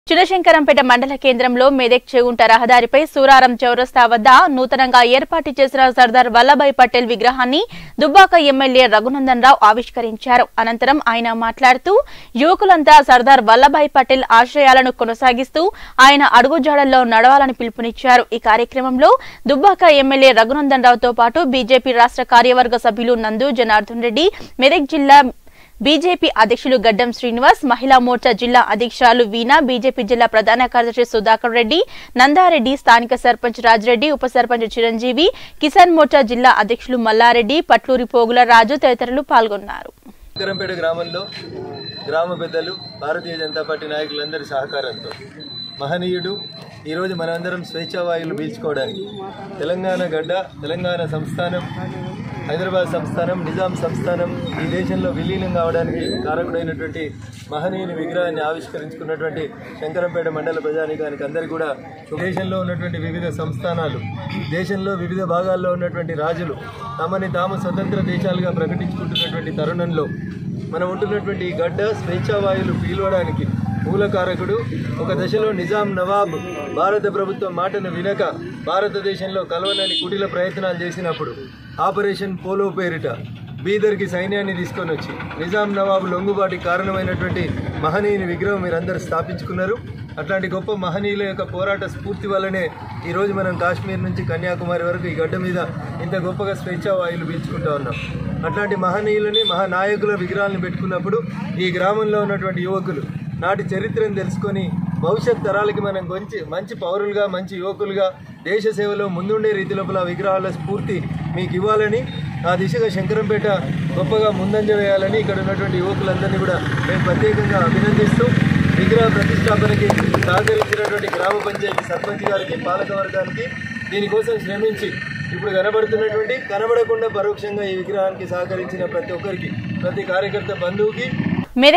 చినశంకరంపేట మండల కేంద్రంలో మెదక్ చేగుంట రహదారిపై సూరారం చౌరస్తా వద్ద నూతనంగా ఏర్పాటు చేసిన సర్దార్ వల్లభాయ్ పటేల్ విగ్రహాన్ని దుబ్బాక ఎమ్మెల్యే రఘునందన్ రావు ఆవిష్కరించారు అనంతరం ఆయన మాట్లాడుతూ యువకులంతా సర్దార్ వల్లభాయ్ పటేల్ ఆశయాలను కొనసాగిస్తూ ఆయన అడుగుజాడల్లో నడవాలని పిలుపునిచ్చారు ఈ కార్యక్రమంలో దుబ్బాక ఎమ్మెల్యే రఘునందన్ రావుతో పాటు బీజేపీ రాష్ట్ర కార్యవర్గ సభ్యులు నందు జనార్దన్ రెడ్డి మెదక్ జిల్లా బీజేపీ అధ్యక్షులు గడ్డం శ్రీనివాస్ మహిళా మోర్చా జిల్లా అధ్యక్షురాలు వీణా బీజేపీ జిల్లా ప్రధాన కార్యదర్శి సుధాకర్ రెడ్డి నందారెడ్డి స్థానిక సర్పంచ్ రాజిరెడ్డి ఉప సర్పంచ్ చిరంజీవి కిసాన్ మోర్చా జిల్లా అధ్యక్షులు మల్లారెడ్డి పట్లూరి పోగుల రాజు తదితరులు పాల్గొన్నారు శంకరంపేట గ్రామంలో గ్రామ పెద్దలు భారతీయ జనతా పార్టీ నాయకులందరి సహకారంతో మహనీయుడు ఈరోజు మనమందరం స్వేచ్ఛావాయువులు పీల్చుకోవడానికి తెలంగాణ గడ్డ తెలంగాణ సంస్థానం హైదరాబాద్ సంస్థానం నిజాం సంస్థానం ఈ దేశంలో విలీనం కావడానికి కారకుడైనటువంటి మహనీయుని విగ్రహాన్ని ఆవిష్కరించుకున్నటువంటి శంకరంపేట మండల ప్రజానికానికి అందరికీ కూడా దేశంలో ఉన్నటువంటి వివిధ సంస్థానాలు దేశంలో వివిధ భాగాల్లో ఉన్నటువంటి రాజులు తమని తాము స్వతంత్ర దేశాలుగా ప్రకటించుకుంటున్నటువంటి తరుణంలో మనం ఉంటున్నటువంటి ఈ గడ్డ స్వేచ్ఛావాయువులు పీలవడానికి మూలకారకుడు ఒక దశలో నిజాం నవాబ్ భారత ప్రభుత్వం మాటను వినక భారతదేశంలో కలవనని కుటిల ప్రయత్నాలు చేసినప్పుడు ఆపరేషన్ పోలో పేరిట బీదర్కి సైన్యాన్ని తీసుకొని వచ్చి నిజాం నవాబు లొంగుబాటి కారణమైనటువంటి మహనీయుని విగ్రహం మీరందరూ స్థాపించుకున్నారు అట్లాంటి గొప్ప మహనీయుల యొక్క పోరాట స్ఫూర్తి వల్లనే ఈరోజు మనం కాశ్మీర్ నుంచి కన్యాకుమారి వరకు ఈ గడ్డ మీద ఇంత గొప్పగా స్వేచ్ఛా వాయువులు పీల్చుకుంటా ఉన్నాం అట్లాంటి మహనీయులని మహానాయకుల విగ్రహాలను పెట్టుకున్నప్పుడు ఈ గ్రామంలో ఉన్నటువంటి యువకులు నాటి చరిత్రను తెలుసుకొని భవిష్యత్ తరాలకి మనం కొంచెం మంచి పౌరులుగా మంచి యువకులుగా దేశ సేవలో ముందుండే రీతి లోపల విగ్రహాల స్ఫూర్తి మీకు ఇవ్వాలని ఆ దిశగా శంకరంపేట గొప్పగా ముందంజ వేయాలని ఇక్కడ ఉన్నటువంటి యువకులందరినీ కూడా మేము ప్రత్యేకంగా అభినందిస్తూ విగ్రహ ప్రతిష్టాపనకి సహకరించినటువంటి గ్రామ పంచాయతీ సర్పంచ్ గారికి పాలక వర్గానికి దీనికోసం శ్రమించి ఇప్పుడు కనబడుతున్నటువంటి కనబడకుండా పరోక్షంగా ఈ విగ్రహానికి సహకరించిన ప్రతి ఒక్కరికి ప్రతి కార్యకర్త బంధువుకి